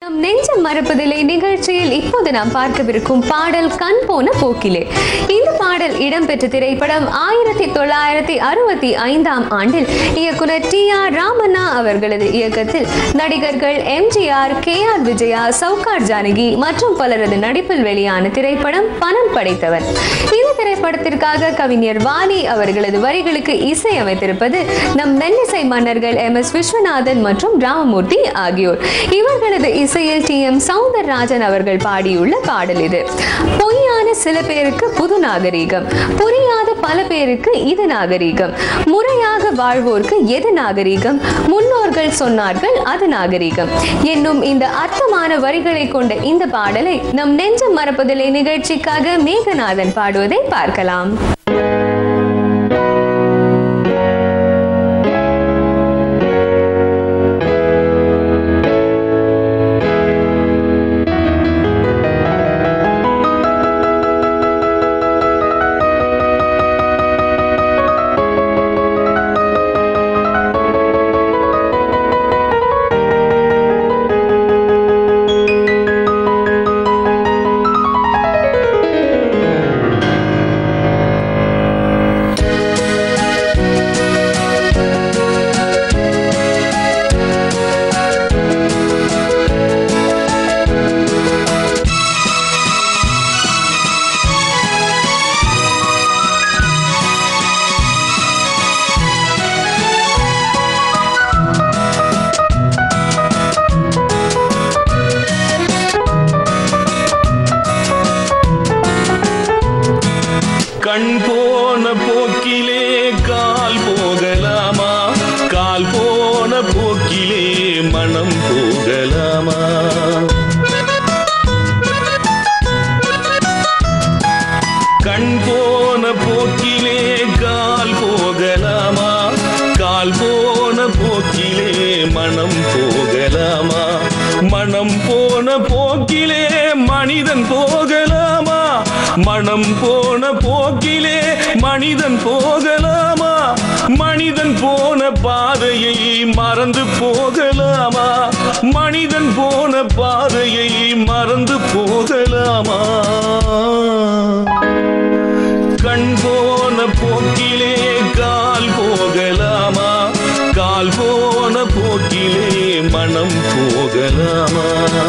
நம் நெஞ்சம் மறப்பதில்லை நிகழ்ச்சியில் இப்போது நாம் பார்க்கவிருக்கும் பாடல் கண் போன போக்கிலே இந்த பாடல் இடம்பெற்ற திரைப்படம் ஆயிரத்தி தொள்ளாயிரத்தி அறுபத்தி ஐந்தாம் ஆண்டில் இயக்குனர் டி ஆர் ராமண்ணா அவர்களது இயக்கத்தில் நடிகர்கள் எம்ஜிஆர் கே ஆர் விஜயா சவுகார் ஜானகி மற்றும் பலரது நடிப்பில் வெளியான திரைப்படம் பணம் படைத்தவன் இந்த திரைப்படத்திற்காக கவிஞர் வாலி அவர்களது வரிகளுக்கு இசையமைத்திருப்பது நம் மெல்லிசை மன்னர்கள் எம் எஸ் விஸ்வநாதன் மற்றும் ராமமூர்த்தி ஆகியோர் இவர்களது இசையில் டி எம் சவுந்தரராஜன் அவர்கள் பாடியுள்ள பாடல் இது பொய்யான சில பேருக்கு புது நாகரீகம் புரியாத பல பேருக்கு இது நாகரீகம் முறையாக வாழ்வோர்க்கு எது நாகரீகம் முன்னோர்கள் சொன்னார்கள் அது நாகரீகம் என்னும் இந்த அர்த்தமான வரிகளை கொண்ட இந்த பாடலை நம் நெஞ்சம் மறப்பதில்லை நிகழ்ச்சிக்காக மேகநாதன் பாடுவதை பார்க்கலாம் கண் போன போக்கிலே கால் போகலாமா கால் போன போக்கிலே மனம் போகலாமா கண் போன போக்கிலே கால் போகலாமா கால் போன போக்கிலே மனம் போகலாமா மனம் போன போக்கிலே மனிதன் போகலாமா மனம் போன போக்கிலே மனிதன் போகலாமா மனிதன் போன பாதையை மறந்து போகலாமா மனிதன் போன பாதையை மறந்து போகலாமா கண் போன போக்கிலே கால் போகலாமா கால் போன போக்கிலே மனம் போகலாமா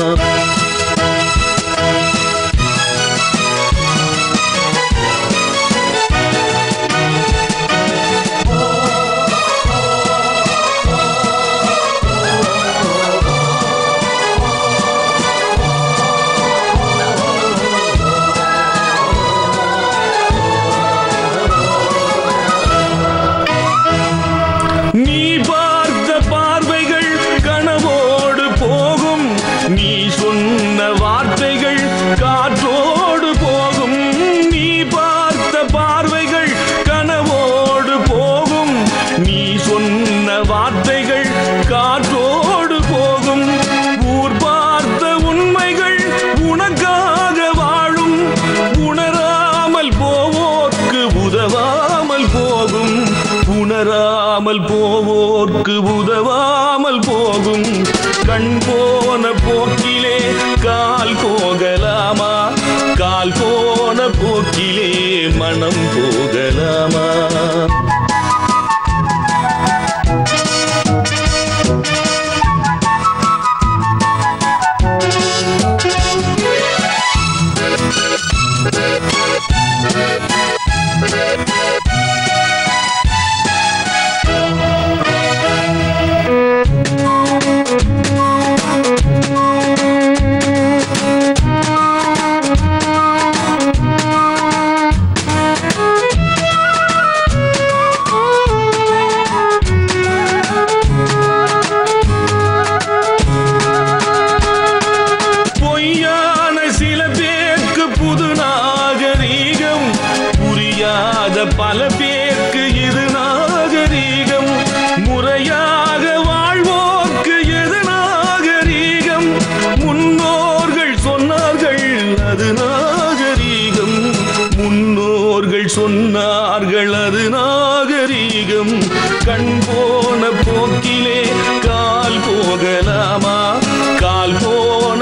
நீ பார்த்த பார்வைகள் கனவோடு போகும் நீ சொன்ன வார்த்தைகள் காற்றோடு போகும் நீ பார்த்த பார்வைகள் கனவோடு போகும் நீ சொன்ன வார்த்தைகள் காற்றோடு போகும் ஊர் பார்த்த உண்மைகள் உனக்காக வாழும் உணராமல் போவோர்க்கு உதவாமல் போகும் உணராமல் போவோர்க்கு உதவாமல் போகும் கண் போன போக்கிலே கால் போகலாமா கால் போன போக்கிலே மனம் போகலாமா பொய்யான சில பேருக்கு புது நாகரீகம் புரியாத பல பேருக்கு இது நாகரீகம் முறையாக வாழ்வோர்க்கு எது நாகரீகம் முன்னோர்கள் சொன்னார்கள் அது நாகரீகம் முன்னோர்கள் சொன்னார்கள் அது நாகரீகம் கண் போன போக்கிலே கால் போகலாமா கால் போன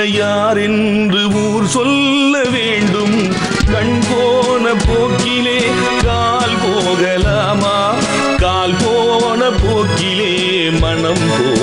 யார் என்று ஊர் சொல்ல வேண்டும் கண் போன போக்கிலே கால் போகலாமா கால் போன போக்கிலே மனம் போ